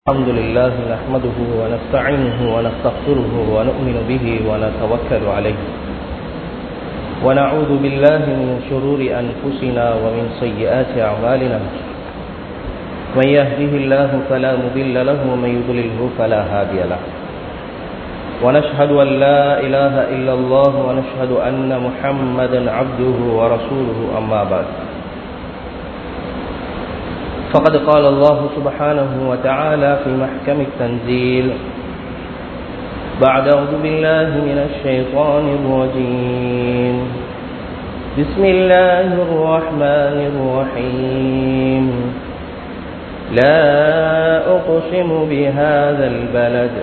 الحمد لله نحمده ونستعينه ونستغفره ونؤمن به ونتوكل عليه ونعوذ بالله من شرور أنفسنا ومن سيئات أعمالنا من يهده الله فلا مضل له ومن يضلله فلا هادي له ونشهد أن لا إله إلا الله ونشهد أن محمدا عبده ورسوله أما بعد فقد قال الله سبحانه وتعالى في محكم التنزيل بعد أعوذ بالله من الشيطان الرجيم بسم الله الرحمن الرحيم لا أقسم بهذا البلد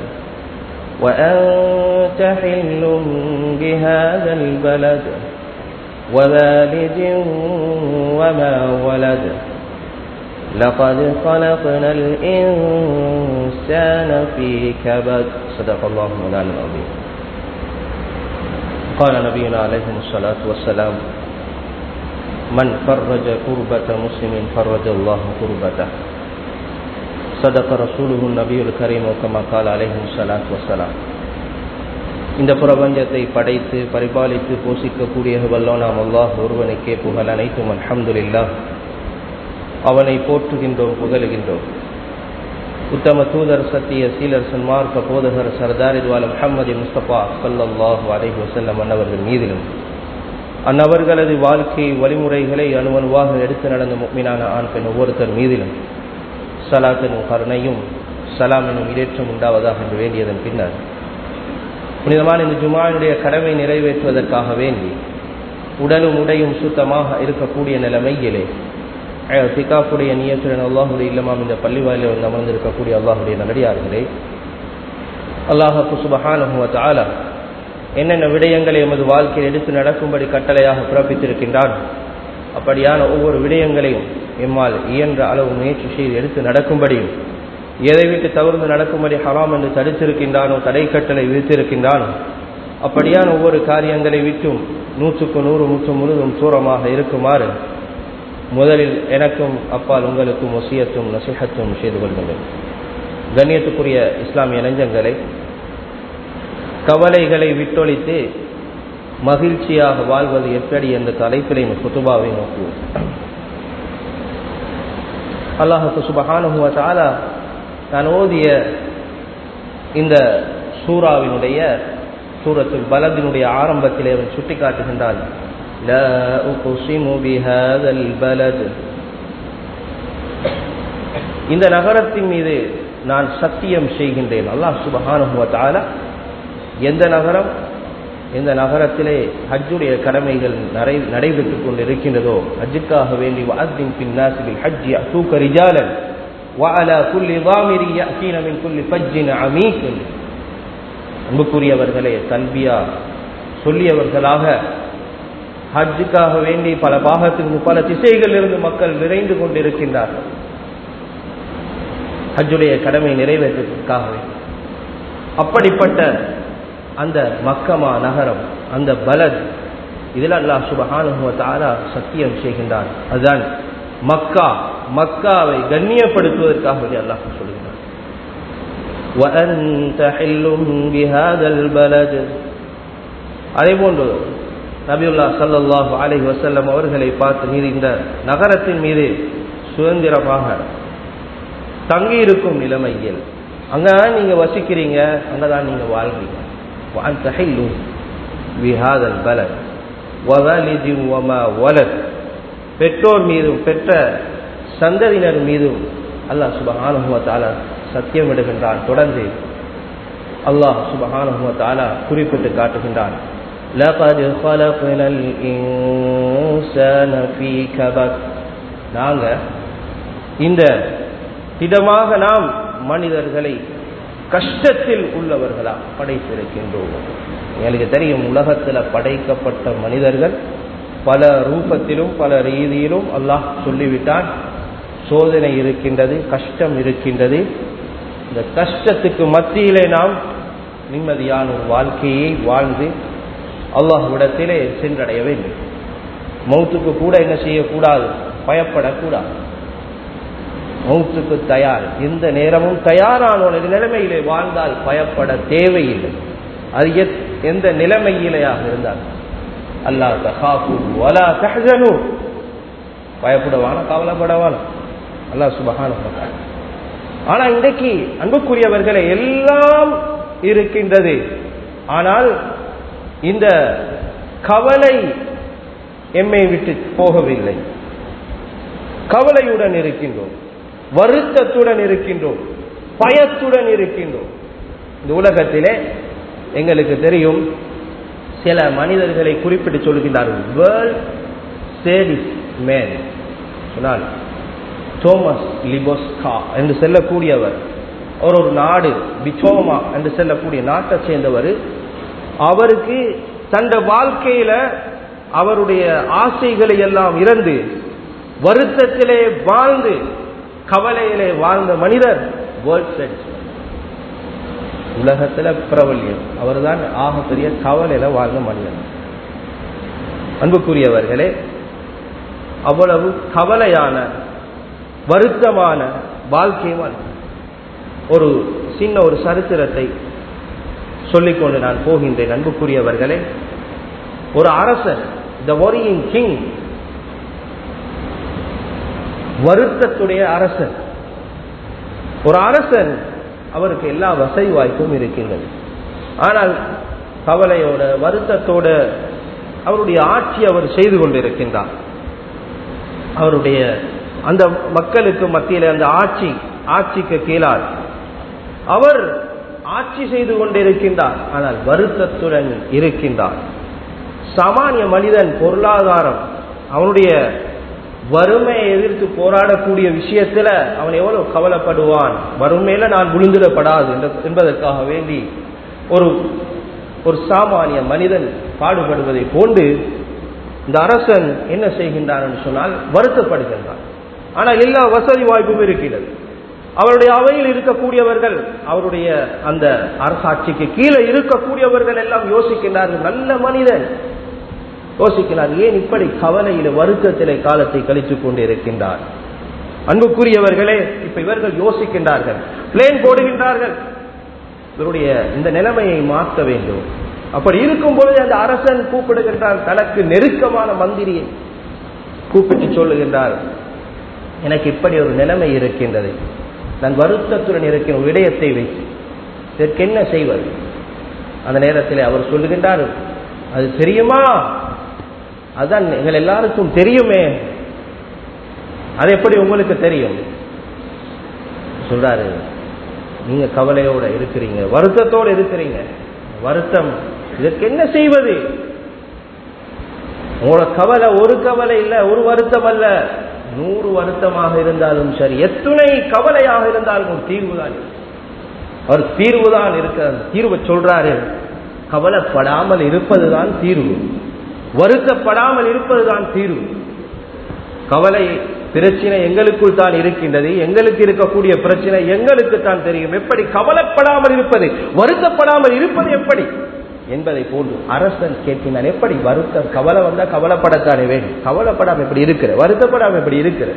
وأنت حل بهذا البلد ووالد وما ولد لقد خلقنا الإنسان في كبد صدق الله مولانا العظيم قال نبينا عليه الصلاة والسلام من فرج كربة مسلم فرج الله كربته صدق رسوله النبي الكريم كما قال عليه الصلاة والسلام இந்த பிரபஞ்சத்தை படைத்து பரிபாலித்து போஷிக்கக்கூடிய வல்லோனாம் அல்லாஹ் ஒருவனுக்கே புகழ் அனைத்தும் அல்ஹம்துலில்லா அவனை போற்றுகின்றோம் புகழுகின்றோம் உத்தம தூதர் சத்திய சீலர் சன்மார்க்க போதகர் சர்தார் இதுவால் முஹம்மது முஸ்தபா சல்லாஹு அலைஹி வசல்லம் அன்னவர்கள் மீதிலும் அந்நபர்களது வாழ்க்கை வழிமுறைகளை அணுவணுவாக எடுத்து நடந்த முக்மினான ஆண் பெண் ஒவ்வொருத்தர் மீதிலும் சலாத்தினும் கருணையும் சலாம் என்னும் இடேற்றம் உண்டாவதாக என்று வேண்டியதன் பின்னர் புனிதமான இந்த ஜுமானுடைய கடமை நிறைவேற்றுவதற்காக வேண்டி உடலும் உடையும் சுத்தமாக இருக்கக்கூடிய நிலைமையிலே சிகாஃபுடைய நியத்துடன் அல்லாஹுடைய இல்லமாம் இந்த பள்ளிவாயில் வந்து அமர்ந்திருக்கக்கூடிய அல்லாஹுடைய நல்லடியார்களே அல்லாஹு சுபஹானுவத் ஆலா என்னென்ன விடயங்களை எமது வாழ்க்கையில் எடுத்து நடக்கும்படி கட்டளையாக பிறப்பித்திருக்கின்றான் அப்படியான ஒவ்வொரு விடயங்களையும் எம்மால் இயன்ற அளவு முயற்சி செய்து எடுத்து நடக்கும்படியும் எதை விட்டு தவிர்த்து நடக்கும்படி ஹராம் என்று தடுத்திருக்கின்றானோ தடை கட்டளை விதித்திருக்கின்றானோ அப்படியான ஒவ்வொரு காரியங்களை விட்டும் நூற்றுக்கு நூறு முற்று முழுதும் தூரமாக இருக்குமாறு முதலில் எனக்கும் அப்பால் உங்களுக்கும் ஒசியத்தும் நசிஹத்தும் செய்து கொள்கின்றேன் கண்ணியத்துக்குரிய இஸ்லாமிய நெஞ்சங்களை கவலைகளை விட்டொழித்து மகிழ்ச்சியாக வாழ்வது எப்படி என்ற தலைப்பிலை குத்துபாவை நோக்குவோம் அல்லாஹு சுபஹானுவத்தாலா நான் ஓதிய இந்த சூறாவினுடைய சூரத்தில் பலத்தினுடைய ஆரம்பத்திலே அவன் சுட்டிக்காட்டுகின்றான் لا أقسم بهذا البلد இந்த நகரத்தின் மீது நான் சத்தியம் செய்கின்றேன் அல்லாஹ் சுபஹானுவத்தால எந்த நகரம் எந்த நகரத்திலே ஹஜ்ஜுடைய கடமைகள் நடை நடைபெற்றுக் கொண்டு இருக்கின்றதோ ஹஜ்ஜுக்காக வேண்டி வாத்தின் பின் நாசிபில் ஹஜ்ஜி தூக்க ரிஜாலன் وعلى كل ضامر يأتين من كل فج عميق அன்புக்குரியவர்களே தல்பியா சொல்லியவர்களாக ஹஜ்ஜுக்காக வேண்டி பல பாகத்திற்கு பல திசைகளில் இருந்து மக்கள் நிறைந்து கொண்டிருக்கின்றார்கள் ஹஜ்ஜுடைய கடமை நிறைவேற்றுவதற்காக அப்படிப்பட்ட அந்த மக்கமா நகரம் அந்த பலத் இதில் அல்லாஹ் சுபஹானுவத்தாரா சத்தியம் செய்கின்றான் அதுதான் மக்கா மக்காவை கண்ணியப்படுத்துவதற்காக வேண்டி அல்லாஹ் சொல்கிறான் وأنت حل بهذا البلد அதே போன்று நபியுல்லா சல்லாஹு அலஹி வசல்லம் அவர்களை பார்த்து நீர் இந்த நகரத்தின் மீது சுதந்திரமாக தங்கியிருக்கும் நிலைமையில் அங்கதான் நீங்க வசிக்கிறீங்க அங்கதான் நீங்க வாழ்றீங்க பெற்றோர் மீதும் பெற்ற சந்ததியினர் மீதும் அல்லாஹ் சுபஹானுவத்தால சத்தியம் விடுகின்றான் தொடர்ந்து அல்லாஹ் சுபஹானுவத்தால குறிப்பிட்டு காட்டுகின்றான் لقد خلقنا الإنسان في كبد நாங்க இந்த திடமாக நாம் மனிதர்களை கஷ்டத்தில் உள்ளவர்களா படைத்திருக்கின்றோம் எனக்கு தெரியும் உலகத்தில் படைக்கப்பட்ட மனிதர்கள் பல ரூபத்திலும் பல ரீதியிலும் அல்லாஹ் சொல்லிவிட்டான் சோதனை இருக்கின்றது கஷ்டம் இருக்கின்றது இந்த கஷ்டத்துக்கு மத்தியிலே நாம் நிம்மதியான ஒரு வாழ்க்கையை வாழ்ந்து அல்லாஹ்விடத்திலே சென்றடைய வேண்டும் மௌத்துக்கு கூட என்ன செய்யக்கூடாது பயப்படக்கூடாது மௌத்துக்கு தயார் எந்த நேரமும் தயாரான ஒரு நிலைமையிலே வாழ்ந்தால் பயப்பட தேவையில்லை அது எத்- எந்த நிலைமையிலேயாக இருந்தால் அல்லா தஹாஃபு வலா தஹ்சனு பயப்படவான கவலைப்படவான அல்லாஹ் சுபஹானஹு வ தஆலா ஆனா இன்றைக்கு அன்புக்குரியவர்களே எல்லாம் இருக்கின்றது ஆனால் இந்த கவலை எம்மை விட்டு போகவில்லை கவலையுடன் இருக்கின்றோம் வருத்தத்துடன் இருக்கின்றோம் பயத்துடன் இருக்கின்றோம் இந்த உலகத்திலே எங்களுக்கு தெரியும் சில மனிதர்களை குறிப்பிட்டு சொல்கின்றார்கள் வேர்ல்ட் சேடிஸ் மேன் சொன்னால் தோமஸ் லிபோஸ்கா என்று செல்லக்கூடியவர் அவர் ஒரு நாடு பிச்சோமா என்று செல்லக்கூடிய நாட்டை சேர்ந்தவர் அவருக்கு தந்த வாழ்க்கையில அவருடைய ஆசைகளை எல்லாம் இறந்து வருத்தத்திலே வாழ்ந்து கவலையிலே வாழ்ந்த மனிதர் வேர்ல்ட் சென்ஸ் உலகத்துல பிரபல்யம் அவர்தான் ஆகப்பெரிய கவலையில வாழ்ந்த மனிதன் அன்புக்குரியவர்களே அவ்வளவு கவலையான வருத்தமான வாழ்க்கை வாழ்- ஒரு சின்ன ஒரு சரித்திரத்தை சொல்லிக்கொண்டு நான் போகின்றேன் அன்புக்குரியவர்களே ஒரு அரசன் த ஒரியிங் கிங் வருத்தத்துடைய அரசன் ஒரு அரசன் அவருக்கு எல்லா வசதி வாய்ப்பும் இருக்கின்றது ஆனால் கவலையோட வருத்தத்தோட அவருடைய ஆட்சி அவர் செய்து கொண்டிருக்கின்றார் அவருடைய அந்த மக்களுக்கு மத்தியில் அந்த ஆட்சி ஆட்சிக்கு கீழால் அவர் ஆட்சி செய்து கொண்டிருக்கின்றார் ஆனால் வருத்தத்துடன் இருக்கின்றார் சாமானிய மனிதன் பொருளாதாரம் அவனுடைய வறுமையை எதிர்த்து போராடக்கூடிய விஷயத்துல அவன் எவ்வளவு கவலைப்படுவான் வறுமையில நான் விழுந்துடப்படாது என்ற- என்பதற்காக வேண்டி ஒரு ஒரு சாமானிய மனிதன் பாடுபடுவதை போன்று இந்த அரசன் என்ன செய்கின்றான் என்று சொன்னால் வருத்தப்படுகின்றான் ஆனால் எல்லா வசதி வாய்ப்பும் இருக்கிறது அவருடைய அவையில் இருக்கக்கூடியவர்கள் அவருடைய அந்த அரசாட்சிக்கு கீழே இருக்கக்கூடியவர்கள் எல்லாம் யோசிக்கின்றார்கள் நல்ல மனிதன் யோசிக்கிறார் ஏன் இப்படி கவலையில வருத்தத்திலே காலத்தை கழித்துக் கொண்டு இருக்கின்றார் அன்புக்குரியவர்களே இப்ப இவர்கள் யோசிக்கின்றார்கள் பிளேன் போடுகின்றார்கள் இவருடைய இந்த நிலைமையை மாற்ற வேண்டும் அப்படி இருக்கும் பொழுது அந்த அரசன் கூப்பிடுகின்றார் தனக்கு நெருக்கமான மந்திரியை கூப்பிட்டு சொல்லுகின்றார் எனக்கு இப்படி ஒரு நிலைமை இருக்கின்றது நான் வருத்தத்துடன் இருக்கிற ஒரு விடயத்தை வைத்து இதற்கு என்ன செய்வது அந்த நேரத்தில் அவர் சொல்லுகின்றார் அது தெரியுமா அதான் எங்கள் எல்லாருக்கும் தெரியுமே அது எப்படி உங்களுக்கு தெரியும் சொல்றாரு நீங்க கவலையோட இருக்கிறீங்க வருத்தத்தோட இருக்கிறீங்க வருத்தம் இதற்கு என்ன செய்வது உங்களோட கவலை ஒரு கவலை இல்ல ஒரு வருத்தம் அல்ல நூறு வருத்தமாக இருந்தாலும் சரி எத்துணை கவலையாக இருந்தாலும் ஒரு தீர்வு தான் இருக்கு. அவர் தீர்வு தான் இருக்க தீர்வை சொல்றாரு கவலைப்படாமல் இருப்பதுதான் தீர்வு வருத்தப்படாமல் இருப்பதுதான் தீர்வு கவலை பிரச்சனை எங்களுக்குள் தான் இருக்கின்றது எங்களுக்கு இருக்கக்கூடிய பிரச்சனை எங்களுக்கு தான் தெரியும் எப்படி கவலைப்படாமல் இருப்பது வருத்தப்படாமல் இருப்பது எப்படி என்பதை போன்று அரசன் கேட்கின்றான் எப்படி வருத்தம் கவலை வந்தா கவலைப்படத்தானே வேண்டும் கவலைப்படாம எப்படி இருக்கிற வருத்தப்படாம எப்படி இருக்கிற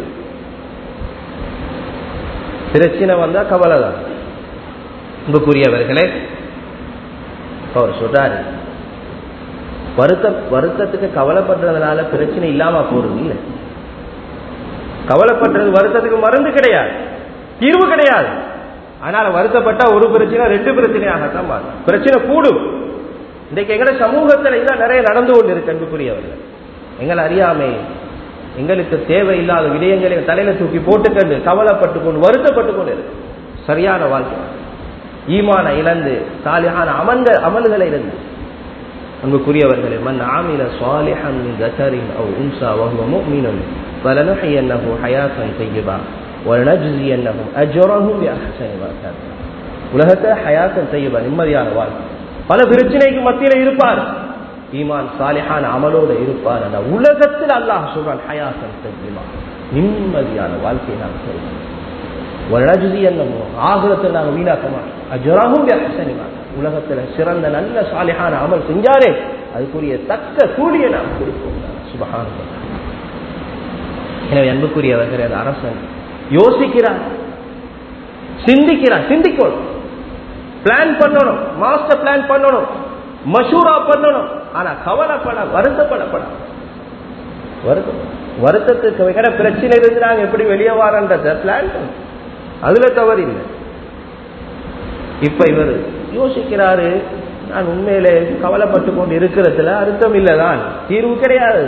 பிரச்சனை வந்தா கவலை தான் அன்புக்குரியவர்களே அவர் சொல்றாரு வருத்த வருத்தத்துக்கு கவலைப்படுறதுனால பிரச்சனை இல்லாம போறது இல்லை கவலைப்படுறது வருத்தத்துக்கு மருந்து கிடையாது தீர்வு கிடையாது அதனால வருத்தப்பட்டா ஒரு பிரச்சனை ரெண்டு பிரச்சனையாகத்தான் மாறும் பிரச்சனை கூடும் இன்றைக்கு எங்கட சமூகத்தில் இதான் நிறைய நடந்து கொண்டு இருக்கு அன்புக்குரியவர்கள் எங்களை அறியாமை எங்களுக்கு தேவையில்லாத விடயங்களை தலையில தூக்கி போட்டுக்கொண்டு கவலைப்பட்டு கொண்டு வருத்தப்பட்டு கொண்டு இருக்கு சரியான வாழ்க்கை ஈமான இழந்து சாலியான அமல்கள் அமல்களை இருந்து அன்புக்குரியவர்களே மன் ஆமில சாலிஹன் மின் தக்கரின் அவ் உன்சா வஹுவ முஃமினுன் فلنحيينه حياة طيبة ولنجزينهم أجرهم بأحسن ما كانوا உலகத்தை ஹயாத்தன் செய்யபா நிம்மதியான வாழ்க்கை பல பிரச்சனைக்கு மத்தியில இருப்பார் ஈமான் சாலிஹான அமலோட இருப்பார் அந்த உலகத்தில் அல்லாஹ் சொல்றான் ஹயாத்தன் செய்யமா நிம்மதியான வாழ்க்கையை நாம் செய்வோம் வளர்ஜி என்னமோ ஆகுலத்தில் நாங்கள் வீணாக்க மாட்டோம் அஜராகும் வியாசனிமா உலகத்தில் சிறந்த நல்ல சாலிஹான அமல் செஞ்சாரே அதுக்குரிய தக்க கூலியை நாம் கொடுப்போம் சுபகான எனவே அன்புக்குரியவர்கள் அந்த அரசன் யோசிக்கிறான் சிந்திக்கிறான் சிந்திக்கணும் பிளான் பண்ணணும் மாஸ்டர் பிளான் பண்ணணும் மஷூரா பண்ணணும் ஆனா கவலைப்பட வருத்தப்படப்பட வருத்தம் வருத்தத்துக்கு வைக்கிற பிரச்சனை இருந்து நாங்க எப்படி வெளியே வாரன்றத பிளான் பண்ணணும் அதுல தவறு இல்லை இப்ப இவர் யோசிக்கிறாரு நான் உண்மையிலே கவலைப்பட்டு கொண்டு இருக்கிறதுல அர்த்தம் இல்லதான் தீர்வு கிடையாது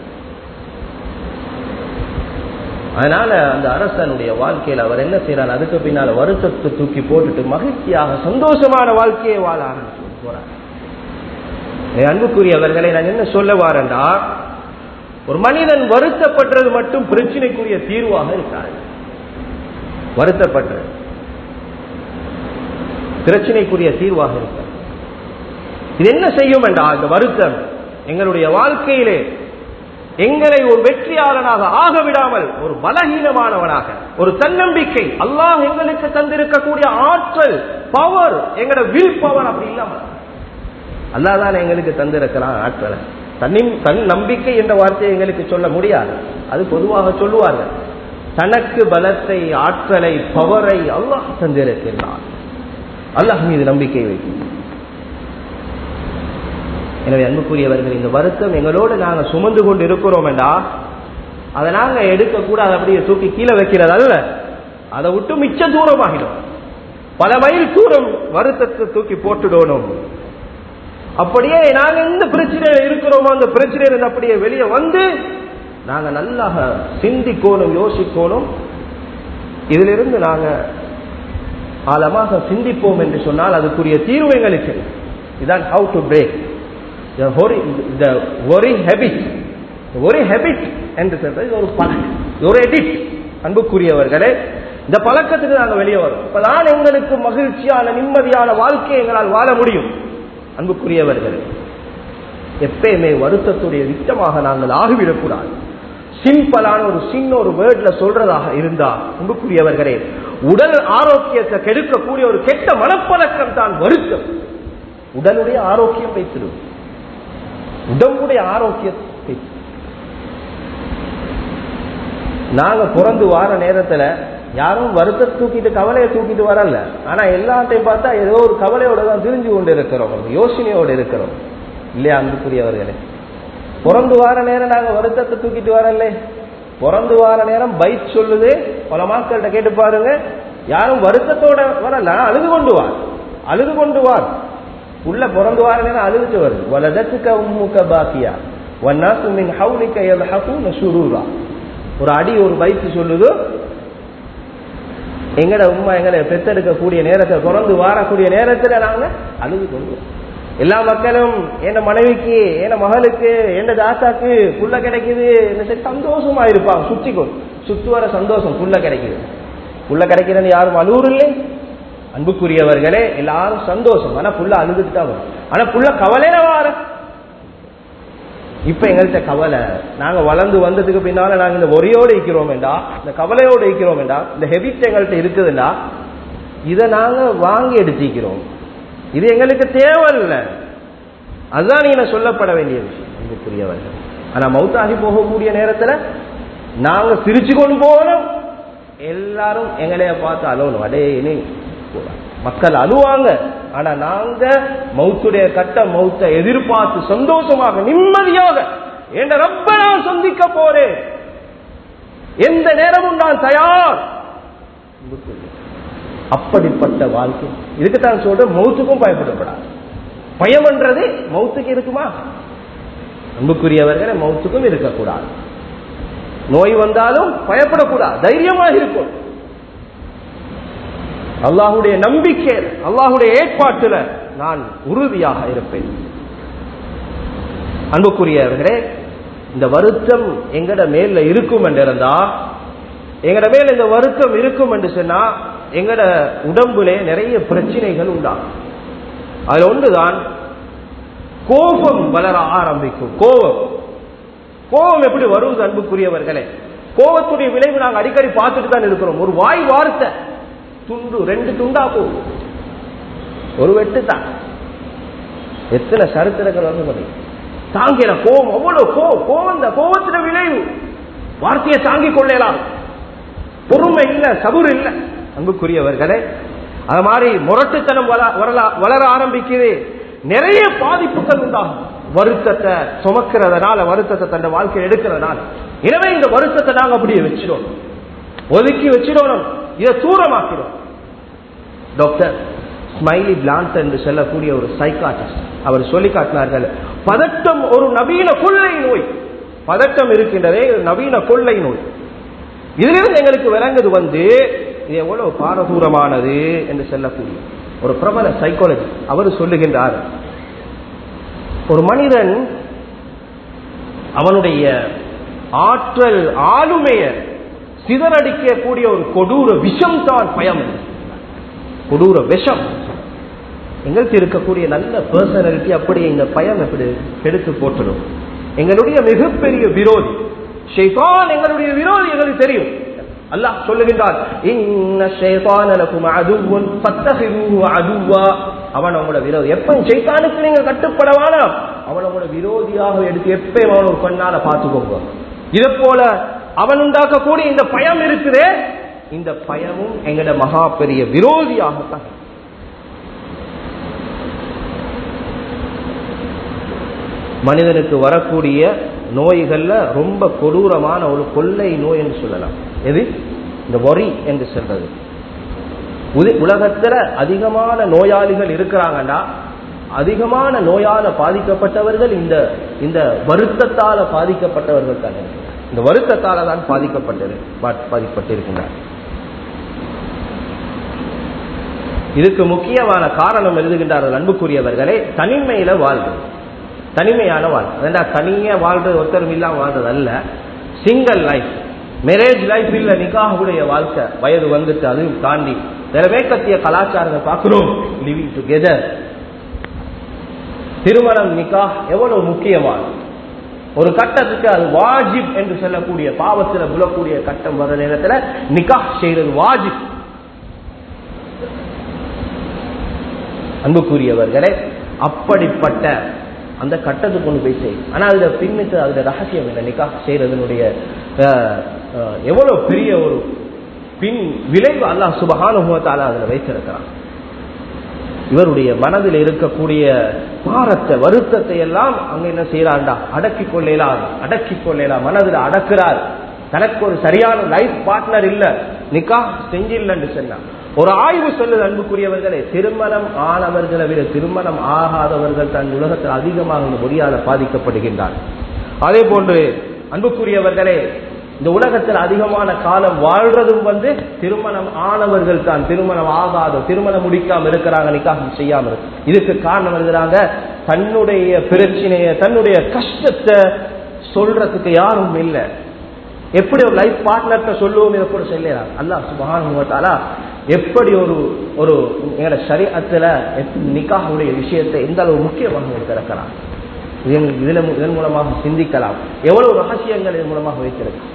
அதனால அந்த அரசனுடைய வாழ்க்கையில் அவர் என்ன செய்யறார் அதுக்கு பின்னால வருத்தத்தை தூக்கி போட்டுட்டு மகிழ்ச்சியாக சந்தோஷமான வாழ்க்கையை வாழ ஆரம்பிச்சு போறார் என் அன்புக்குரியவர்களை நான் என்ன சொல்ல வாரண்டா ஒரு மனிதன் வருத்தப்படுறது மட்டும் பிரச்சனைக்குரிய தீர்வாக இருக்காது வருத்தப்படுறது பிரச்சனைக்குரிய தீர்வாக இருக்காது இது என்ன செய்யும் என்றால் இந்த வருத்தம் எங்களுடைய வாழ்க்கையிலே எங்களை ஒரு வெற்றியாளனாக ஆக விடாமல் ஒரு பலகீனமானவனாக ஒரு தன்னம்பிக்கை அல்லாஹ் எங்களுக்கு தந்திருக்கக்கூடிய ஆற்றல் பவர் எங்களோட வில் பவர் அப்படி இல்லாம அல்லாதான் எங்களுக்கு தந்திருக்கிறான் ஆற்றலை தன்னின் தன் நம்பிக்கை என்ற வார்த்தையை எங்களுக்கு சொல்ல முடியாது அது பொதுவாக சொல்லுவார்கள் தனக்கு பலத்தை ஆற்றலை பவரை அல்லாஹ் தந்திருக்கிறான் அல்லாஹ் மீது நம்பிக்கை வைக்கும் எனவே அன்புக்குரியவர்கள் இந்த வருத்தம் எங்களோடு நாங்க சுமந்து கொண்டு இருக்கிறோம் என்றா அதை நாங்க எடுக்கக்கூடாது அப்படியே தூக்கி கீழே வைக்கிறது அல்ல அதை விட்டு மிச்ச தூரமாகிடும் பல மைல் தூரம் வருத்தத்தை தூக்கி போட்டுடணும் அப்படியே நாங்க எந்த பிரச்சனையில இருக்கிறோமோ அந்த பிரச்சனையில அப்படியே வெளியே வந்து நாங்க நல்லா சிந்திக்கணும் யோசிக்கணும் இதிலிருந்து நாங்க ஆழமாக சிந்திப்போம் என்று சொன்னால் அதுக்குரிய தீர்வு எங்களுக்கு இதான் how to break our habit ஒரே ஹெபிட் என்று சொல்றது ஒரு பழக்கம் ஒரு எடிட் அன்புக்குரியவர்களே இந்த பழக்கத்துக்கு நாங்கள் வெளியே வரோம் இப்பதான் எங்களுக்கு மகிழ்ச்சியான நிம்மதியான வாழ்க்கையை எங்களால் வாழ முடியும் அன்புக்குரியவர்களே எப்பயுமே வருத்தத்துடைய வித்தமாக நாங்கள் ஆகிவிடக்கூடாது சிம்பிளான ஒரு சின்ன ஒரு வேர்ட்ல சொல்றதாக இருந்தா அன்புக்குரியவர்களே உடல் ஆரோக்கியத்தை கெடுக்கக்கூடிய ஒரு கெட்ட மனப்பழக்கம் தான் வருத்தம் உடலுடைய ஆரோக்கியம் வைத்திடும் உடம்புடைய ஆரோக்கியத்தை நாங்க பிறந்து வார நேரத்துல யாரும் வருத்தத்தை தூக்கிட்டு கவலையை தூக்கிட்டு வரல ஆனா எல்லாத்தையும் பார்த்தா ஏதோ ஒரு கவலையோட தான் தெரிஞ்சு கொண்டு இருக்கிறோம் யோசனையோடு இருக்கிறோம் இல்லையா அன்புக்குரியவர்களே பிறந்து வார நேரம் நாங்க வருத்தத்தை தூக்கிட்டு வரல பிறந்து வார நேரம் பைக் சொல்லுது பல மக்கள்கிட்ட கேட்டு பாருங்க யாரும் வருத்தத்தோட வரல அழுது கொண்டு வார் அழுது கொண்டு வார் உள்ள பிறந்து வார நேரம் அழுதுட்டு வருது வலதத்துக்க உம்முக்க பாக்கியா வன்னாசு மின் ஹவுலிக்க யல்ஹகுன ஷுரூரா ஒரு அடி ஒரு பைத்து சொல்லுது எங்கட உமா எங்களை பெத்தெடுக்கக்கூடிய நேரத்தை பிறந்து வாரக்கூடிய நேரத்துல நாங்க அழுது கொண்டு எல்லா மக்களும் என் மனைவிக்கு என் மகளுக்கு என் தாத்தாக்கு புள்ள கிடைக்குது சந்தோஷமா இருப்பாங்க சுத்திக்கோ சுத்து வர சந்தோஷம் புள்ள கிடைக்குது புள்ள கிடைக்குதுன்னு யாரும் அழுவுறு இல்லை அன்புக்குரியவர்களே எல்லாரும் சந்தோஷம் ஆனா புள்ள அழுதுட்டு தான் வரும் ஆனா புள்ள கவலையில வார இப்ப எங்கள்கிட்ட கவலை நாங்க வளர்ந்து வந்ததுக்கு பின்னால நாங்க இந்த ஒரையோடு இருக்கிறோம் வேண்டா இந்த கவலையோடு இருக்கிறோம் வேண்டா இந்த ஹெபிட் எங்கள்கிட்ட இருக்குதுண்டா இதை நாங்க வாங்கி எடுத்திக்கிறோம் இது எங்களுக்கு தேவையில்லை அதுதான் நீங்க சொல்லப்பட வேண்டிய விஷயம் அன்புக்குரியவர்கள் ஆனா மௌத்தாகி போகக்கூடிய நேரத்துல நாங்க சிரிச்சு கொண்டு போகணும் எல்லாரும் எங்களைய பார்த்து அலோணும் அடே இனி மக்கள் அழுவாங்க ஆனா நாங்க மௌத்துடைய கட்ட மௌத்தை எதிர்பார்த்து சந்தோஷமாக நிம்மதியாக என்ற ரப்ப நான் சந்திக்க போறேன் எந்த நேரமும் நான் தயார் அப்படிப்பட்ட வாழ்க்கை இதுக்குத்தான் சொல்ற மௌத்துக்கும் பயப்படப்படாது பயம்ன்றது மௌத்துக்கு இருக்குமா அன்புக்குரியவர்களை மௌத்துக்கும் இருக்கக்கூடாது நோய் வந்தாலும் பயப்படக்கூடாது தைரியமாக இருக்கும் அல்லாஹுடைய நம்பிக்கை அல்லாஹுடைய ஏற்பாட்டுல நான் உறுதியாக இருப்பேன் அன்புக்குரியவர்களே இந்த வருத்தம் எங்கட மேல இருக்கும் என்று இருந்தா எங்கட மேல இந்த வருத்தம் இருக்கும் என்று சொன்னா எங்கட உடம்புல நிறைய பிரச்சனைகள் உண்டாகும் அதுல ஒன்றுதான் கோபம் வளர ஆரம்பிக்கும் கோபம் கோபம் எப்படி வருவது அன்புக்குரியவர்களே கோபத்துடைய விளைவு நாங்கள் அடிக்கடி பார்த்துட்டு தான் இருக்கிறோம் ஒரு வாய் வார்த்தை துண்டு ரெண்டு துண்டா போகும் ஒரு வெட்டு தான் எத்தனை சரித்திரங்கள் வந்து முடியும் தாங்கிற கோபம் அவ்வளவு கோபம் கோபம் இந்த கோபத்தின விளைவு வார்த்தையை தாங்கிக் கொள்ளலாம் பொறுமை இல்ல சபுர் இல்ல அன்புக்குரியவர்களே அது மாதிரி முரட்டுத்தனம் வள- வரல- வளர ஆரம்பிக்குது நிறைய பாதிப்புகள் உண்டாகும் வருத்தத்தை சுமக்கிறதுனால வருத்தத்தை தன் வாழ்க்கையில் எடுக்கிறதுனால எனவே இந்த வருத்தத்தை நாங்க அப்படியே வச்சிடும் ஒதுக்கி வச்சிடணும் இதை தூரமாக்கிறோம் டாக்டர் ஸ்மைலி பிளான்ட் என்று சொல்லக்கூடிய ஒரு சைக்காட்டிஸ்ட் அவர் சொல்லி காட்டினார்கள் பதட்டம் ஒரு நவீன கொள்ளை நோய் பதட்டம் இருக்கின்றதே ஒரு நவீன கொள்ளை நோய் இதிலிருந்து எங்களுக்கு விளங்குது வந்து இது எவ்வளவு பாரதூரமானது என்று சொல்லக்கூடிய ஒரு பிரபல சைக்காலஜி அவர் சொல்லுகின்றார் ஒரு மனிதன் அவனுடைய ஆற்றல் ஆளுமைய சிதறடிக்கக்கூடிய ஒரு கொடூர விஷம் தான் பயம் கொடூர விஷம் எங்களுக்கு இருக்கக்கூடிய நல்ல பர்சனாலிட்டி அப்படியே இந்த பயம் எப்படி கெடுத்து போட்டுடும் எங்களுடைய மிகப்பெரிய விரோதி ஷைத்தான் எங்களுடைய விரோதி எங்களுக்கு தெரியும் அல்லாஹ் சொல்லுகின்றான் இன்ன ஷைத்தான லகும் அதுவுன் ஃபத்தஹிதுஹு அதுவா அவன் அவங்களோட விரோதி எப்ப ஷைத்தானுக்கு நீங்க கட்டுப்பட வேணாம் அவன் அவங்களோட விரோதியாக எடுத்து எப்பயும் அவன் ஒரு கண்ணால பார்த்துக்கோங்க இதை போல அவன் உண்டாக்கக்கூடிய இந்த பயம் இருக்குதே இந்த பயமும் எங்கட மகா பெரிய விரோதியாகத்தான் மனிதனுக்கு வரக்கூடிய நோய்கள்ல ரொம்ப கொடூரமான ஒரு கொள்ளை நோய் என்று சொல்லலாம் எது இந்த வரி என்று சொல்றது உதி- உலகத்துல அதிகமான நோயாளிகள் இருக்கிறாங்கன்னா அதிகமான நோயால பாதிக்கப்பட்டவர்கள் இந்த இந்த வருத்தத்தால பாதிக்கப்பட்டவர்கள் தான் இந்த வருத்தத்தால தான் பாதிக்கப்பட்டது பா- பாதிக்கப்பட்டிருக்கின்றார் இதுக்கு முக்கியமான காரணம் எழுதுகின்றார்கள் அன்புக்குரியவர்களே தனிமையில வாழ்வது தனிமையான வாழ்க்கை அதாண்டா தனியா வாழ்றது ஒருத்தரும் இல்லாம வாழ்றது அல்ல சிங்கிள் லைஃப் மேரேஜ் லைஃப் இல்ல நிக்காஹுடைய வாழ்க்கை வயது வந்துட்டு அதையும் தாண்டி வேற மேற்கத்திய கலாச்சாரத்தை பார்க்கிறோம் லிவிங் டுகெதர் திருமணம் நிக்காஹ் எவ்வளவு முக்கியமானது ஒரு கட்டத்துக்கு அது வாஜிப் என்று சொல்லக்கூடிய பாவத்தில் விழக்கூடிய கட்டம் வர நேரத்தில் நிக்காஹ் செய்யறது வாஜிப் அன்புக்குரியவர்களே அப்படிப்பட்ட அந்த கட்டத்துக்கு கொண்டு போய் செய்யும் ஆனா அதுல பின்னுக்கு அதுல ரகசியம் இல்லை நிக்கா செய்யறதனுடைய அஹ், அஹ், எவ்வளவு பெரிய ஒரு பின் விளைவு அல்லாஹ் சுபகானுபவத்தால அதுல வைத்திருக்கிறான் இவருடைய மனதில் இருக்கக்கூடிய பாரத்தை வருத்தத்தை எல்லாம் அங்க என்ன செய்யறாண்டா அடக்கி கொள்ளலாம் அடக்கி கொள்ளலாம் மனதில் அடக்குறார் தனக்கு ஒரு சரியான லைஃப் பார்ட்னர் இல்ல நிக்கா செஞ்சில்லன்னு சொன்னா ஒரு ஆய்வு சொல்லுது அன்புக்குரியவர்களே திருமணம் ஆனவர்களை விட திருமணம் ஆகாதவர்கள் தன் உலகத்தில் அதிகமாக இந்த மொழியால பாதிக்கப்படுகின்றார் அதே போன்று அன்புக்குரியவர்களே இந்த உலகத்தில் அதிகமான காலம் வாழ்றதும் வந்து திருமணம் ஆனவர்கள் தான் திருமணம் ஆகாத திருமணம் முடிக்காம இருக்கிறாங்க நிக்காக செய்யாம இருக்கு இதுக்கு காரணம் எழுதுறாங்க தன்னுடைய பிரச்சனைய தன்னுடைய கஷ்டத்தை சொல்றதுக்கு யாரும் இல்லை எப்படி ஒரு லைஃப் பார்ட்னர்கிட்ட சொல்லுவோம் இதை கூட சொல்லலாம் அல்லாஹ் சுபஹானுவத்தாலா எப்படி ஒரு ஒரு எங்களோட சரீரத்துல நிக்காஹுடைய விஷயத்தை எந்த அளவு முக்கியமாக வைத்திருக்கிறார் இதன் இதுல இதன் மூலமாக சிந்திக்கலாம் எவ்வளவு ரகசியங்கள் இதன் மூலமாக வைத்திருக்கலாம்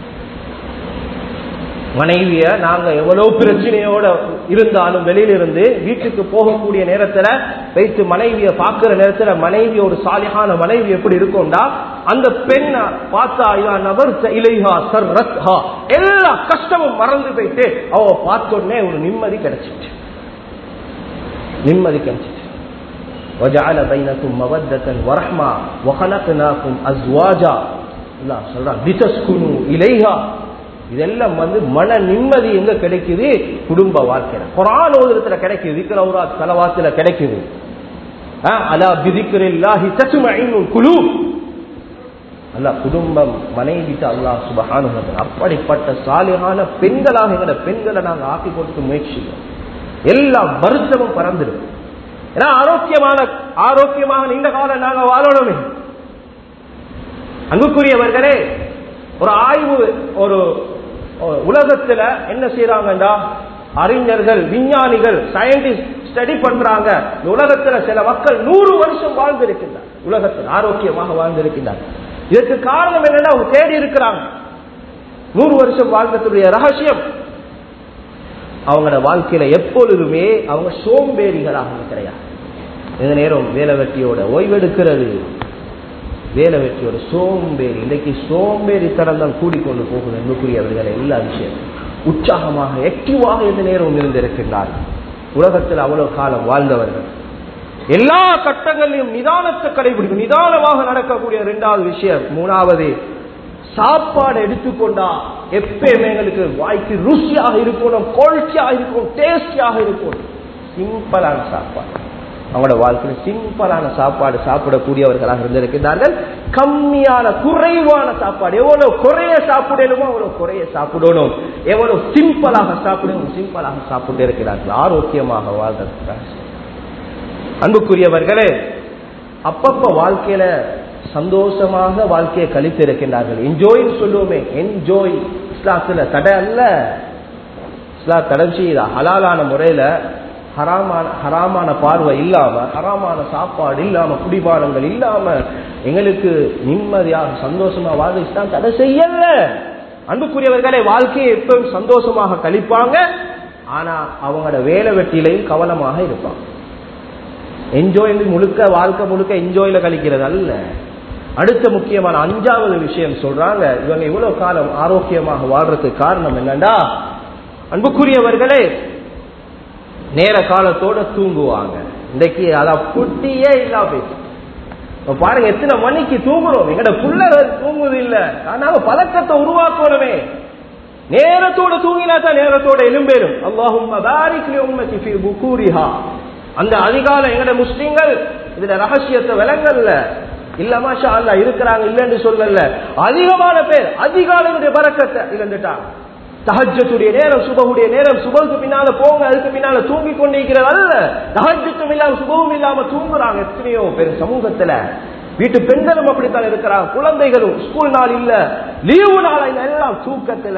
மனைவிய நாங்க எவ்வளவு பிரச்சனையோட இருந்தாலும் வெளியில இருந்து வீட்டுக்கு போகக்கூடிய நேரத்துல வைத்து மனைவிய பார்க்கிற நேரத்துல மனைவி ஒரு சாலியான மனைவி எப்படி இருக்கும்டா அந்த பெண்ணை பார்த்தா இதா நபர் இலைஹா சர் ரத்ஹா எல்லா கஷ்டமும் மறந்து போயிட்டு அவ பார்த்த உடனே ஒரு நிம்மதி கிடைச்சிட்டு நிம்மதி கிடைச்சிட்டு وجعل بينكم مودة ورحمة وخلقناكم أزواجا அல்லாஹ் சொல்றான் لتسكنوا إليها இதெல்லாம் வந்து மன நிம்மதி எங்க கிடைக்குது குடும்ப வாழ்க்கையில குரான் ஓதுறதுல கிடைக்குது விக்ரௌரா தலவாத்துல கிடைக்குது அஹ், அலா பிதிக்கிறில்லாஹி தத்துமைனுல் குலு அல்லாஹ் குடும்பம் மனைவிட்டு அல்லாஹ் சுபஹானு அப்படிப்பட்ட சாலிகான பெண்களாக எங்கட பெண்களை நாங்க ஆக்கி கொடுத்து முயற்சிக்கிறோம் எல்லா வருத்தமும் பறந்துடும் ஏன்னா ஆரோக்கியமான ஆரோக்கியமாக நீண்ட காலம் நாங்க வாழணுமே அன்புக்குரியவர்களே ஒரு ஆய்வு ஒரு ஒரு உலகத்துல என்ன செய்யறாங்கடா அறிஞர்கள் விஞ்ஞானிகள் சயின்டிஸ்ட் ஸ்டடி பண்றாங்க இந்த உலகத்துல சில மக்கள் நூறு வருஷம் வாழ்ந்திருக்கின்றார் உலகத்தில் ஆரோக்கியமாக வாழ்ந்திருக்கின்றார் இதற்கு காரணம் என்னன்னா அவங்க தேடி இருக்கிறாங்க நூறு வருஷம் வாழ்ந்ததுடைய ரகசியம் அவங்களோட வாழ்க்கையில எப்பொழுதுமே அவங்க சோம்பேறிகளாக கிடையாது இந்த நேரம் வேலை வெட்டியோட ஓய்வெடுக்கிறது வேலை வெற்றியோட சோம்பேறி இன்றைக்கு சோம்பேறித்தனம் தான் கூடிக்கொண்டு போகுது என்புக்குரியவர்கள் எல்லா விஷயம் உற்சாகமாக ஆக்டிவாக இந்த நேரம் இருந்திருக்கின்றார்கள் உலகத்தில் அவ்வளவு காலம் வாழ்ந்தவர்கள் எல்லா கட்டங்களிலும் நிதானத்தை கடைபிடிக்கும் நிதானமாக நடக்கக்கூடிய இரண்டாவது விஷயம் மூணாவது சாப்பாடு எடுத்துக்கொண்டா எப்பயுமே எங்களுக்கு வாய்க்கு ருசியாக இருக்கணும் குவாலிட்டியாக இருக்கும் டேஸ்டியாக இருக்கும் சிம்பிளான சாப்பாடு அவங்களோட வாழ்க்கையில் சிம்பிளான சாப்பாடு சாப்பிடக்கூடியவர்களாக இருந்திருக்கிறார்கள் கம்மியான குறைவான சாப்பாடு எவ்வளவு குறைய சாப்பிடணுமோ அவ்வளவு குறைய சாப்பிடணும் எவ்வளவு சிம்பிளாக சாப்பிடணும் சிம்பிளாக சாப்பிட்டு இருக்கிறார்கள் ஆரோக்கியமாக வாழ்ந்திருக்கிறார்கள் அன்புக்குரியவர்களே அப்பப்ப வாழ்க்கையில சந்தோஷமாக வாழ்க்கையை கழித்து இருக்கின்றார்கள் என்ஜோய் சொல்லுவோமே என்ஜோய் இஸ்லாத்துல தடை அல்ல இஸ்லா தடை செய்யுதா ஹலாலான முறையில ஹராமான ஹராமான பார்வை இல்லாம ஹராமான சாப்பாடு இல்லாம குடிபானங்கள் இல்லாம எங்களுக்கு நிம்மதியாக சந்தோஷமா வாழ இஸ்லாம் தடை செய்யல அன்புக்குரியவர்களே வாழ்க்கையை எப்பவும் சந்தோஷமாக கழிப்பாங்க ஆனா அவங்களோட வேலை வெட்டிலையும் கவனமாக இருப்பாங்க என்ஜாய் முழுக்க வாழ்க்கை முழுக்க என்ஜாயில கழிக்கிறது அல்ல அடுத்த முக்கியமான அஞ்சாவது விஷயம் சொல்றாங்க இவங்க இவ்வளவு காலம் ஆரோக்கியமாக வாழ்றதுக்கு காரணம் என்னண்டா அன்புக்குரியவர்களே நேர காலத்தோட தூங்குவாங்க இன்றைக்கு அத புட்டியே இல்லா போயிடுச்சு இப்ப பாருங்க எத்தனை மணிக்கு தூங்குறோம் எங்கட புள்ள தூங்குது இல்ல நாங்க பழக்கத்தை உருவாக்கணுமே நேரத்தோட தூங்கினா தான் நேரத்தோட எலும்பேறும் அல்லாஹும் அந்த அதிகால எங்கட முஸ்லீம்கள் இதுல ரகசியத்தை விலங்கல்ல இல்ல மாஷா அல்ல இருக்கிறாங்க இல்லன்னு சொல்லல அதிகமான பேர் அதிகாலையுடைய பறக்கத்தை இழந்துட்டாங்க தஹஜத்துடைய நேரம் சுபகுடைய நேரம் சுபகுக்கு பின்னால போங்க அதுக்கு பின்னால தூங்கி கொண்டிருக்கிறது அல்ல தஹஜத்தும் இல்லாம சுபமும் இல்லாம தூங்குறாங்க எத்தனையோ பேர் சமூகத்துல வீட்டு பெண்களும் அப்படித்தான் இருக்கிறாங்க குழந்தைகளும் ஸ்கூல் நாள் இல்ல லீவு நாள் எல்லாம் தூக்கத்துல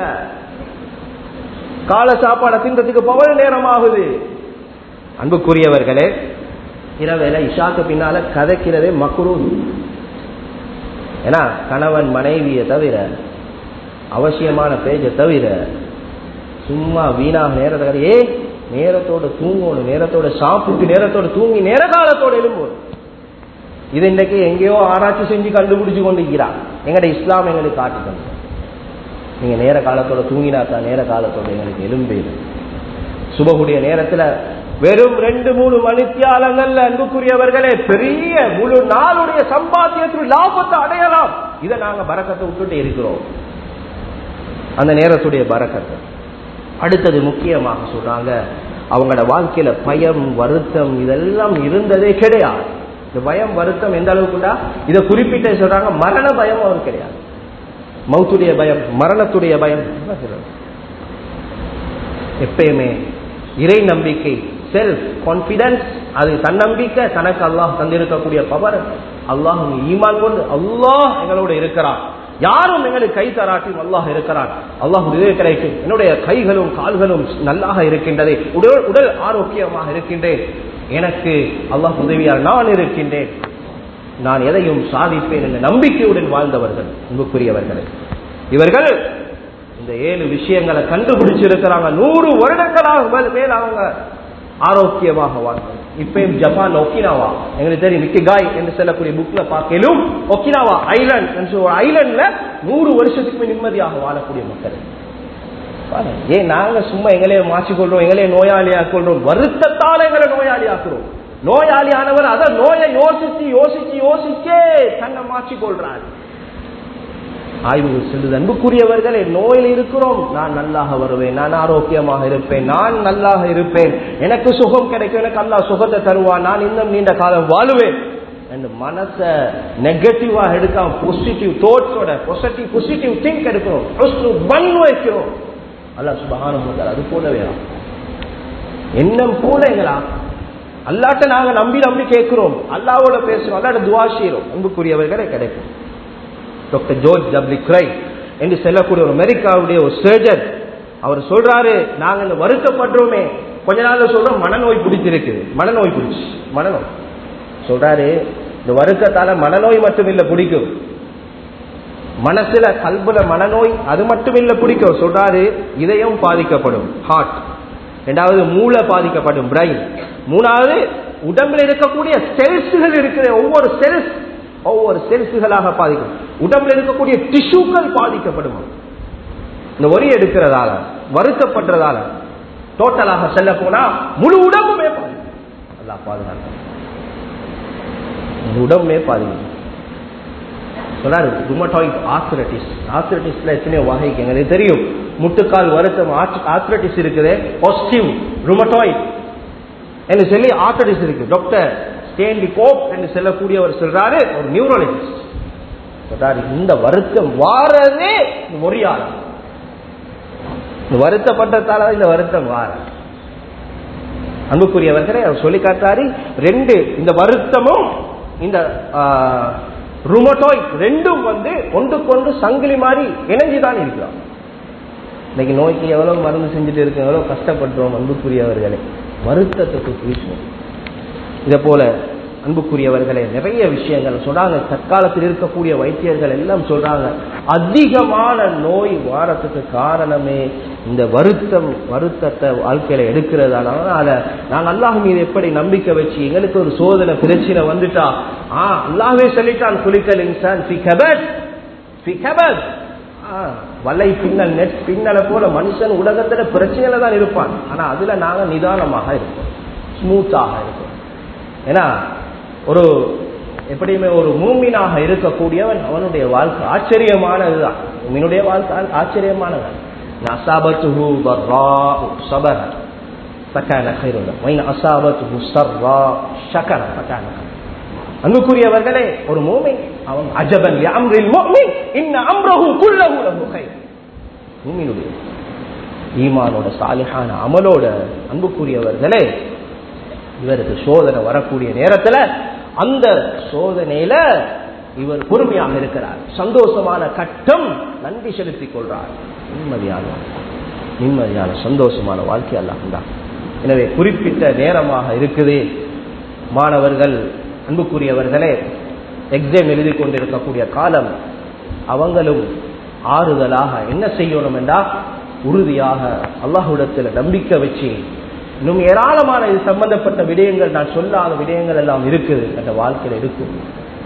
கால சாப்பாடை தின்றதுக்கு பவல் நேரம் ஆகுது அன்புக்குரியவர்களே இரவேல இஷாக்கு பின்னால கதைக்கிறதே மக்குரும் ஏன்னா கணவன் மனைவியை தவிர அவசியமான பேஜை தவிர சும்மா வீணாக நேரத்தை ஏ நேரத்தோட தூங்கணும் நேரத்தோட சாப்பிட்டு நேரத்தோட தூங்கி நேர காலத்தோட எழும்போது இது இன்றைக்கு எங்கேயோ ஆராய்ச்சி செஞ்சு கண்டுபிடிச்சு கொண்டிருக்கிறார் எங்கட இஸ்லாம் எங்களுக்கு காட்டி தந்து நீங்க நேர காலத்தோட தூங்கினா தான் நேர காலத்தோட எங்களுக்கு எலும்பேது சுபகுடைய நேரத்துல வெறும் ரெண்டு மூணு மணித்தியாலங்கள்ல அன்புக்குரியவர்களே பெரிய முழு நாளுடைய சம்பாத்தியத்தில் லாபத்தை அடையலாம் இதை நாங்க பறக்கத்தை விட்டுட்டு இருக்கிறோம் அந்த நேரத்துடைய பறக்கத்தை அடுத்தது முக்கியமாக சொல்றாங்க அவங்களோட வாழ்க்கையில பயம் வருத்தம் இதெல்லாம் இருந்ததே கிடையாது இந்த பயம் வருத்தம் எந்த அளவுக்குண்டா இதை குறிப்பிட்ட சொல்றாங்க மரண பயம் அவர் கிடையாது மௌத்துடைய பயம் மரணத்துடைய பயம் எப்பயுமே இறை நம்பிக்கை செல்ஃப் கான்பிடன்ஸ் அது தன்னம்பிக்கை தனக்கு அல்லாஹ் தந்திருக்கக்கூடிய பவர் அல்லாஹ் ஈமான் கொண்டு அல்லாஹ் எங்களோட இருக்கிறான் யாரும் எங்களுக்கு கை தராட்டியும் அல்லாஹ் இருக்கிறான் அல்லாஹ் உதவி கிடைக்கும் என்னுடைய கைகளும் கால்களும் நல்லாக இருக்கின்றதே உடல் உடல் ஆரோக்கியமாக இருக்கின்றேன் எனக்கு அல்லாஹ் உதவியால் நான் இருக்கின்றேன் நான் எதையும் சாதிப்பேன் என்ற நம்பிக்கையுடன் வாழ்ந்தவர்கள் அன்புக்குரியவர்கள் இவர்கள் இந்த ஏழு விஷயங்களை கண்டுபிடிச்சிருக்கிறாங்க நூறு வருடங்களாக மேல் அவங்க ஆரோக்கியமாக வாழ்ந்தாங்க இப்பயும் ஜப்பான் ஒக்கினாவா எங்களுக்கு தெரியும் மிக்கிகாய் என்று சொல்லக்கூடிய புக்ல பார்க்கலும் ஒக்கினாவா ஐலாண்ட் என்று ஒரு ஐலாண்ட்ல நூறு வருஷத்துக்கு நிம்மதியாக வாழக்கூடிய மக்கள் ஏன் நாங்க சும்மா எங்களையே மாற்றிக்கொள்றோம் எங்களையே நோயாளியாக்கொள்றோம் வருத்தத்தால எங்களை நோயாளியாக்குறோம் நோயாளியானவர் அத நோயை யோசிச்சு யோசிச்சு யோசிச்சே தன்னை மாற்றிக்கொள்றார் ஆய்வுகள் செல்லுது அன்புக்குரியவர்களே நோயில் இருக்கிறோம் நான் நல்லாக வருவேன் நான் ஆரோக்கியமாக இருப்பேன் நான் நல்லாக இருப்பேன் எனக்கு சுகம் கிடைக்கும் எனக்கு அல்லா சுகத்தை தருவான் நான் இன்னும் நீண்ட காலம் வாழுவேன் அந்த மனசை நெகட்டிவா எடுக்காம பாசிட்டிவ் தோட்ஸோட பாசிட்டிவ் பாசிட்டிவ் திங்க் எடுக்கணும் பன் வைக்கிறோம் அல்லா சுபகான அது போல வேணும் எண்ணம் போல எங்களா அல்லாட்ட நாங்க நம்பி நம்பி கேட்கிறோம் அல்லாவோட பேசுறோம் அல்லாட்ட துவா செய்யறோம் அன்புக்குரியவர்களே கிடைக்கும் டாக்டர் ஜோர்ஜ் டபிள்யூ கிரை என்று செல்லக்கூடிய ஒரு அமெரிக்காவுடைய ஒரு சர்ஜன் அவர் சொல்றாரு நாங்க இந்த வருத்தப்படுறோமே கொஞ்ச நாள்ல சொல்றோம் மனநோய் பிடிச்சிருக்கு மனநோய் பிடிச்சு மனநோய் சொல்றாரு இந்த வருத்தத்தால மனநோய் மட்டும் இல்ல பிடிக்கும் மனசுல கல்புல மனநோய் அது மட்டும் இல்ல பிடிக்கும் சொல்றாரு இதயம் பாதிக்கப்படும் ஹார்ட் ரெண்டாவது மூளை பாதிக்கப்படும் பிரைன் மூணாவது உடம்புல இருக்கக்கூடிய செல்ஸ்கள் இருக்கிற ஒவ்வொரு செல்ஸ் ஒவ்வொரு செல்ஸுகளாக பாதிக்கும் உடம்புல இருக்கக்கூடிய டிஷ்யூக்கள் பாதிக்கப்படும் இந்த ஒரி எடுக்கிறதால வருத்தப்படுறதால டோட்டலாக செல்ல போனா முழு உடம்புமே பாதிக்கும் அல்லா பாதுகாக்க முழு உடம்புமே பாதிக்கும் சொன்னாரு ருமட்டாய்ட் ஆர்த்தரைட்டிஸ் ஆர்த்தரைட்டிஸ்ல எத்தனையோ வகைக்கு எங்களுக்கு தெரியும் முட்டுக்கால் வருத்தம் ஆர்த்தரைட்டிஸ் இருக்குது பாசிட்டிவ் ருமட்டாய்ட் என்று சொல்லி ஆர்த்தரைட்டிஸ் இருக்கு டாக்டர் ஸ்டேன்லி போப் என்று சொல்லக்கூடியவர் சொல்றாரு ஒரு நியூரோலஜிஸ்ட் சொல்றாரு இந்த வருத்தம் வாரதே மொழியால வருத்தப்பட்டதால இந்த வருத்தம் வார அன்புக்குரியவர்களே அவர் சொல்லி காட்டாரு ரெண்டு இந்த வருத்தமும் இந்த ருமட்டோய் ரெண்டும் வந்து ஒன்றுக்கொன்று சங்கிலி மாதிரி இணைஞ்சுதான் இருக்கிறோம் இன்னைக்கு நோய்க்கு எவ்வளவு மருந்து செஞ்சுட்டு இருக்கு எவ்வளவு கஷ்டப்படுறோம் அன்புக்குரியவர்களே வருத்தத்துக்கு பேசுவோம் இதை போல அன்புக்குரியவர்களே நிறைய விஷயங்கள் சொல்றாங்க தற்காலத்தில் இருக்கக்கூடிய வைத்தியர்கள் எல்லாம் சொல்றாங்க அதிகமான நோய் வாரத்துக்கு காரணமே இந்த வருத்தம் வருத்தத்தை வாழ்க்கையில எடுக்கிறதால நாங்க அல்லாஹ் மீது எப்படி நம்பிக்கை வச்சு எங்களுக்கு ஒரு சோதனை பிரச்சனை வந்துட்டா ஆ அல்லாஹே சொல்லிட்டான் குளிக்கல் இன்சான் வலை பின்னல் நெட் பின்னலை போல மனுஷன் உலகத்துல பிரச்சனையில தான் இருப்பான் ஆனா அதுல நாங்க நிதானமாக இருப்போம் ஸ்மூத்தாக இருப்போம் ஏன்னா ஒரு எப்படியுமே ஒரு மூமினாக இருக்கக்கூடியவன் அவனுடைய வாழ்க்கை ஆச்சரியமானதுதான் மூமினுடைய வாழ்க்கை ஆச்சரியமானது அசாபத்துஹு ضراء صبر فكان خير له وإن أصابته سراء شكر فكان خير அன்புக்குரியவர்களே ஒரு மூமின் அவன் அஜபன் அம்ரில் முஃமின் இன்ன அம்ரஹு குல்லஹு லஹு கைர் மூமினுடைய ஈமானோட சாலிஹான அமலோட அன்புக்குரியவர்களே இவருக்கு சோதனை வரக்கூடிய நேரத்துல அந்த சோதனையில இவர் பொறுமையாக இருக்கிறார் சந்தோஷமான கட்டம் நன்றி செலுத்திக் கொள்றார் நிம்மதியான நிம்மதியான சந்தோஷமான வாழ்க்கை அல்லாஹ் எனவே குறிப்பிட்ட நேரமாக இருக்குது மாணவர்கள் அன்புக்குரியவர்களே எக்ஸாம் எழுதி கொண்டிருக்கக்கூடிய காலம் அவங்களும் ஆறுதலாக என்ன செய்யணும் என்றா உறுதியாக அல்லாஹுடத்தில் நம்பிக்கை வச்சு இன்னும் ஏராளமான இது சம்பந்தப்பட்ட விடயங்கள் நான் சொல்லாத விடயங்கள் எல்லாம் இருக்குது அந்த வாழ்க்கையில் இருக்கும்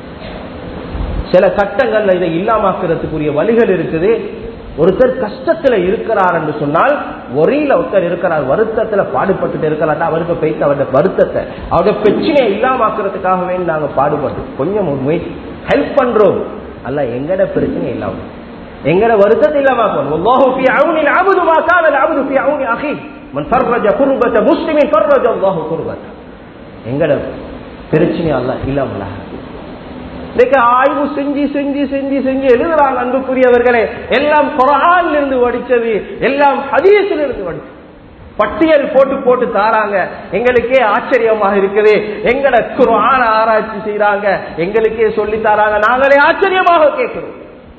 சில கட்டங்கள்ல இதை இல்லாமாக்குறதுக்குரிய வழிகள் இருக்குது ஒருத்தர் கஷ்டத்துல இருக்கிறார் என்று சொன்னால் ஒரேல ஒருத்தர் இருக்கிறார் வருத்தத்துல பாடுபட்டு இருக்கிறார் அவருக்கு போயிட்டு அவருடைய வருத்தத்தை அவருடைய பிரச்சனையை இல்லாமாக்குறதுக்காக வேண்டி நாங்க பாடுபட்டு கொஞ்சம் முயற்சி ஹெல்ப் பண்றோம் அல்ல எங்கட பிரச்சனை இல்லாம எங்கட வருத்தத்தை இல்லாமக்கணும் والله في عون العبد ما كان العبد في عون اخيه من فرج كربة مسلم فرج الله كربته எங்கட பிரச்சனை அல்ல இல்லாமல இன்னைக்கு ஆய்வு செஞ்சு செஞ்சு செஞ்சு செஞ்சு எழுதுறாங்க அன்புக்குரியவர்களே எல்லாம் குரான்ல இருந்து வடிச்சது எல்லாம் ஹதீஸ்ல இருந்து வடிச்சது பட்டியல் போட்டு போட்டு தாராங்க எங்களுக்கே ஆச்சரியமாக இருக்குது எங்கட குரான ஆராய்ச்சி செய்யறாங்க எங்களுக்கே சொல்லி தாராங்க நாங்களே ஆச்சரியமாக கேட்கிறோம்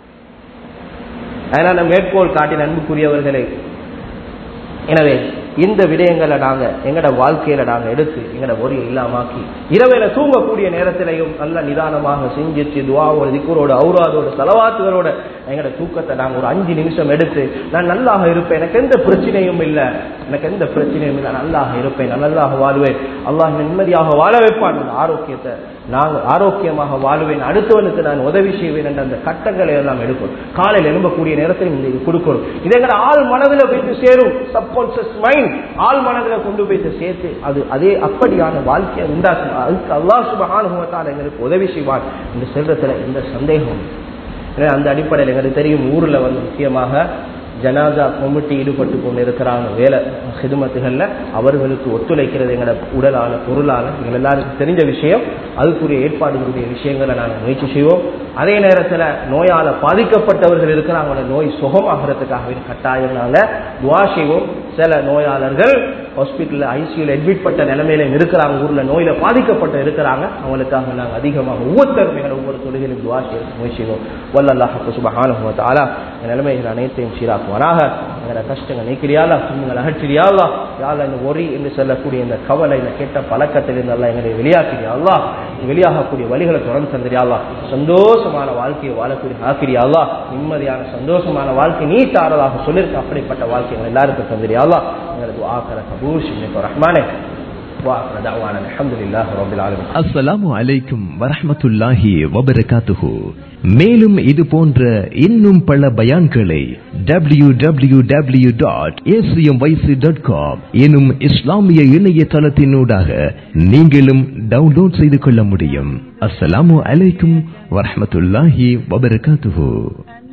அதனால மேற்கோள் காட்டின அன்புக்குரியவர்களே எனவே இந்த விடயங்களை நாங்க எங்கட வாழ்க்கையில நாங்க எடுத்து எங்கட ஒரு இல்லாமாக்கி இரவையில தூங்கக்கூடிய நேரத்திலையும் நல்ல நிதானமாக செஞ்சிச்சு துவாவோட திக்கூரோட ஔராதோட செலவாத்துகளோட எங்கட தூக்கத்தை நாங்க ஒரு அஞ்சு நிமிஷம் எடுத்து நான் நல்லாக இருப்பேன் எனக்கு எந்த பிரச்சனையும் இல்லை எனக்கு எந்த பிரச்சனையும் இல்லை நல்லாக இருப்பேன் நான் நல்லாக வாழ்வேன் அல்லாஹ் நிம்மதியாக வாழ வைப்பான் அந்த ஆரோக்கியத்தை நாங்கள் ஆரோக்கியமாக வாழ்வேன் அடுத்தவனுக்கு நான் உதவி செய்வேன் என்ற அந்த கட்டங்களை எல்லாம் எடுக்கும் காலையில் எழும்பக்கூடிய நேரத்தில் இந்த இது கொடுக்கணும் இது எங்களை ஆள் மனதில் போயிட்டு சேரும் சப்கான்சியஸ் மைண்ட் ஆள் மனதில் கொண்டு போயிட்டு சேர்த்து அது அதே அப்படியான வாழ்க்கையை உண்டாக்கும் அதுக்கு அல்லாஹ் சுபஹானுபவத்தால் எங்களுக்கு உதவி செய்வான் இந்த செல்றத்துல எந்த சந்தேகம் எனவே அந்த அடிப்படையில் எங்களுக்கு தெரியும் ஊர்ல வந்து முக்கியமாக ஜனாதா கமிட்டி ஈடுபட்டு கொண்டு இருக்கிறாங்க வேலை ஹிதுமத்துகள்ல அவர்களுக்கு ஒத்துழைக்கிறது எங்களோட உடலால பொருளால எங்கள் எல்லாருக்கும் தெரிஞ்ச விஷயம் அதுக்குரிய ஏற்பாடுகளுடைய விஷயங்களை நாங்கள் முயற்சி செய்வோம் அதே நேரத்தில் நோயால பாதிக்கப்பட்டவர்கள் இருக்கிறாங்களோட நோய் சுகமாகிறதுக்காகவே கட்டாயம் நாங்கள் துவா செய்வோம் சில நோயாளர்கள் ஹாஸ்பிட்டலில் ஐசியூல அட்மிட் பட்ட நிலைமையில இருக்கிறாங்க ஊர்ல நோயில பாதிக்கப்பட்டு இருக்கிறாங்க அவங்களுக்காக நாங்கள் அதிகமாக ஒவ்வொருத்தரும் எங்களை ஒவ்வொரு தொழிலும் துவா செய்ய முயற்சிவோம் வல்லல்லாஹு சுபஹானஹு தஆலா இந்த நிலைமைகள் அனைத்தையும் சீராக்குவாராக எங்களோட கஷ்டங்கள் நீக்கிறியாலா துன்பங்கள் அகற்றியாலா யாழ் இந்த ஒரி என்று சொல்லக்கூடிய இந்த கவலை இந்த கெட்ட பழக்கத்தில் இருந்தெல்லாம் எங்களை வெளியாக்கிறியா அல்லா வெளியாகக்கூடிய வழிகளை தொடர்ந்து தந்திரியாலா சந்தோஷமான வாழ்க்கையை வாழக்கூடிய ஆக்கிரியாலா நிம்மதியான சந்தோஷமான வாழ்க்கை நீ தாரதாக சொல்லியிருக்க அப்படிப்பட்ட வாழ்க்கை எங்கள் எல்லாருக்கும் தந்திரியாலா எங்களுக்கு ஆக்கிற கபூர் ரஹ்மானே وآخر دعوانا الحمد لله رب العالمين அஸ்ஸலாமு அலைக்கும் வரஹ்மத்துல்லாஹி வபரகாத்துஹு மேலும் இது போன்ற இன்னும் பல பயான்களை W W W dot dot com எனும் இஸ்லாமிய இணையதளத்தினூடாக நீங்களும் டவுன்லோட் செய்து கொள்ள முடியும் அஸ்ஸலாமு அலைக்கும் வரஹ்மத்துல்லாஹி வபரகாத்துஹு